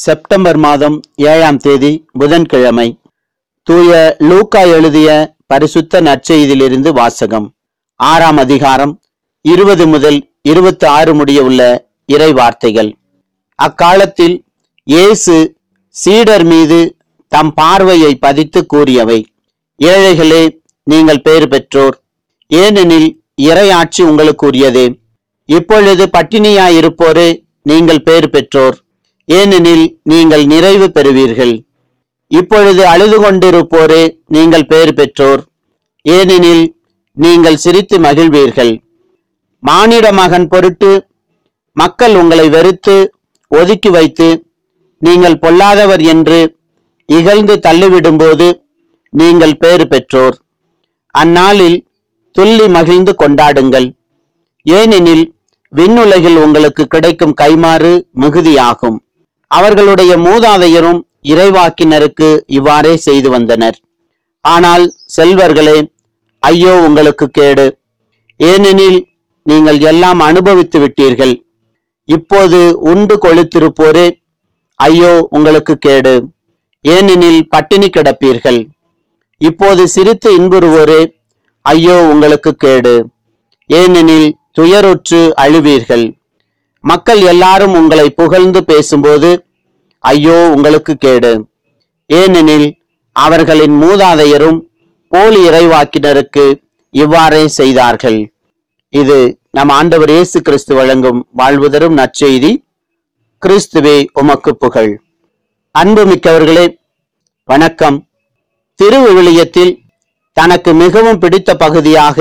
September மாதம் ஏழாம் தேதி புதன்கிழமை தூய லூக்கா எழுதிய பரிசுத்த நற்செய்தியிலிருந்து வாசகம் ஆறாம் அதிகாரம் இருபது முதல் இருபத்தி ஆறு முடிய உள்ள இறை வார்த்தைகள் அக்காலத்தில் இயேசு சீடர் மீது தம் பார்வையை பதித்து கூறியவை ஏழைகளே நீங்கள் பேறு பெற்றோர் ஏனெனில் இறையாட்சி உங்களுக்குரியதே இப்பொழுது பட்டினியாயிருப்போரே நீங்கள் பேறு பெற்றோர் ஏனெனில் நீங்கள் நிறைவு பெறுவீர்கள் இப்பொழுது அழுது கொண்டிருப்போரே நீங்கள் பேறு பெற்றோர் ஏனெனில் நீங்கள் சிரித்து மகிழ்வீர்கள் மானிட மகன் பொருட்டு மக்கள் உங்களை வெறுத்து ஒதுக்கி வைத்து நீங்கள் பொல்லாதவர் என்று இகழ்ந்து தள்ளிவிடும்போது நீங்கள் பேறு பெற்றோர் அந்நாளில் துள்ளி மகிழ்ந்து கொண்டாடுங்கள் ஏனெனில் விண்ணுலகில் உங்களுக்கு கிடைக்கும் கைமாறு மிகுதியாகும் அவர்களுடைய மூதாதையரும் இறைவாக்கினருக்கு இவ்வாறே செய்து வந்தனர் ஆனால் செல்வர்களே ஐயோ உங்களுக்கு கேடு ஏனெனில் நீங்கள் எல்லாம் அனுபவித்து விட்டீர்கள் இப்போது உண்டு கொழுத்திருப்போரே ஐயோ உங்களுக்கு கேடு ஏனெனில் பட்டினி கிடப்பீர்கள் இப்போது சிரித்து இன்புறுவோரே ஐயோ உங்களுக்கு கேடு ஏனெனில் துயருற்று அழுவீர்கள் மக்கள் எல்லாரும் உங்களை புகழ்ந்து பேசும்போது ஐயோ உங்களுக்கு கேடு ஏனெனில் அவர்களின் மூதாதையரும் போலி இறைவாக்கினருக்கு இவ்வாறே செய்தார்கள் இது நம் ஆண்டவர் இயேசு கிறிஸ்து வழங்கும் வாழ்வுதரும் நற்செய்தி கிறிஸ்துவே உமக்கு புகழ் அன்புமிக்கவர்களே வணக்கம் திருவிவிலியத்தில் தனக்கு மிகவும் பிடித்த பகுதியாக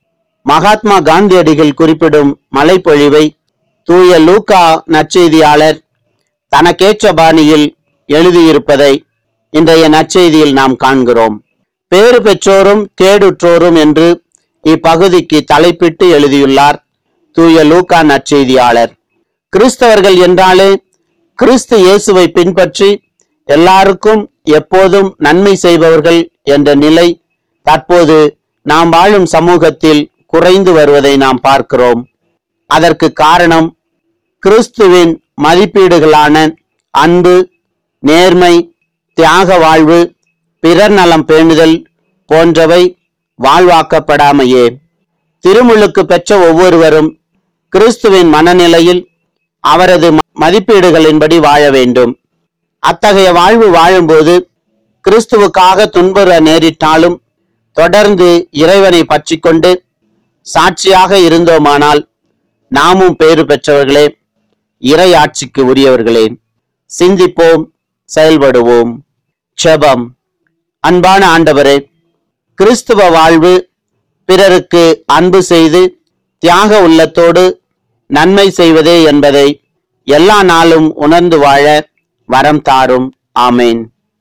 மகாத்மா காந்தியடிகள் குறிப்பிடும் மலைப்பொழிவை தூய லூக்கா நற்செய்தியாளர் தனக்கேற்ற பாணியில் எழுதியிருப்பதை இன்றைய நற்செய்தியில் நாம் காண்கிறோம் பேறு பெற்றோரும் கேடுற்றோரும் என்று இப்பகுதிக்கு தலைப்பிட்டு எழுதியுள்ளார் தூய லூக்கா நற்செய்தியாளர் கிறிஸ்தவர்கள் என்றாலே கிறிஸ்து இயேசுவை பின்பற்றி எல்லாருக்கும் எப்போதும் நன்மை செய்பவர்கள் என்ற நிலை தற்போது நாம் வாழும் சமூகத்தில் குறைந்து வருவதை நாம் பார்க்கிறோம் அதற்கு காரணம் கிறிஸ்துவின் மதிப்பீடுகளான அன்பு நேர்மை தியாக வாழ்வு பிறர் நலம் பேணுதல் போன்றவை வாழ்வாக்கப்படாமையே திருமுழுக்கு பெற்ற ஒவ்வொருவரும் கிறிஸ்துவின் மனநிலையில் அவரது ம- மதிப்பீடுகளின்படி வாழ வேண்டும் அத்தகைய வாழ்வு வாழும்போது கிறிஸ்துவுக்காக துன்புற நேரிட்டாலும் தொடர்ந்து இறைவனை பற்றிக்கொண்டு சாட்சியாக இருந்தோமானால் நாமும் பேறு பெற்றவர்களே இறை ஆட்சிக்கு உரியவர்களே சிந்திப்போம் செயல்படுவோம் செபம் அன்பான ஆண்டவரே கிறிஸ்துவ வாழ்வு பிறருக்கு அன்பு செய்து தியாக உள்ளத்தோடு நன்மை செய்வதே என்பதை எல்லா நாளும் உணர்ந்து வாழ வரம் தாரும் ஆமேன்